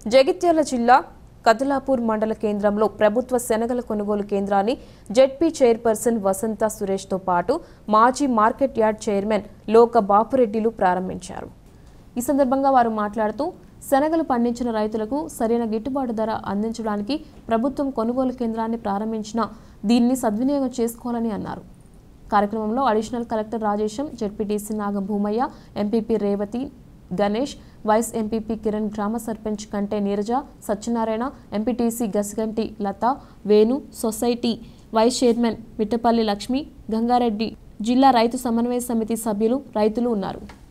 జగిత్యాల జిల్లా కదలాపూర్ మండల కేంద్రంలో ప్రభుత్వ శనగల కొనుగోలు కేంద్రాన్ని జెడ్పీ చైర్పర్సన్ వసంత సురేష్తో పాటు మాజీ మార్కెట్ యార్డ్ చైర్మన్ లోక బాపురెడ్డిలు ప్రారంభించారు ఈ సందర్భంగా వారు మాట్లాడుతూ శనగలు పండించిన రైతులకు సరైన గిట్టుబాటు ధర అందించడానికి ప్రభుత్వం కొనుగోలు కేంద్రాన్ని ప్రారంభించిన దీన్ని సద్వినియోగం చేసుకోవాలని అన్నారు కార్యక్రమంలో additional collector Rajesham ZPTC Nagabhumaiah MPP Revathi Ganesh vice MPP Kiran గ్రామ సర్పంచ్ కంటే Neeraja Satyanarayana MPTC Gasiganti Latha Venu society vice chairman Mittapalli Lakshmi Gangareddy జిల్లా రైతు సమన్వయ సమితి సభ్యులు రైతులు ఉన్నారు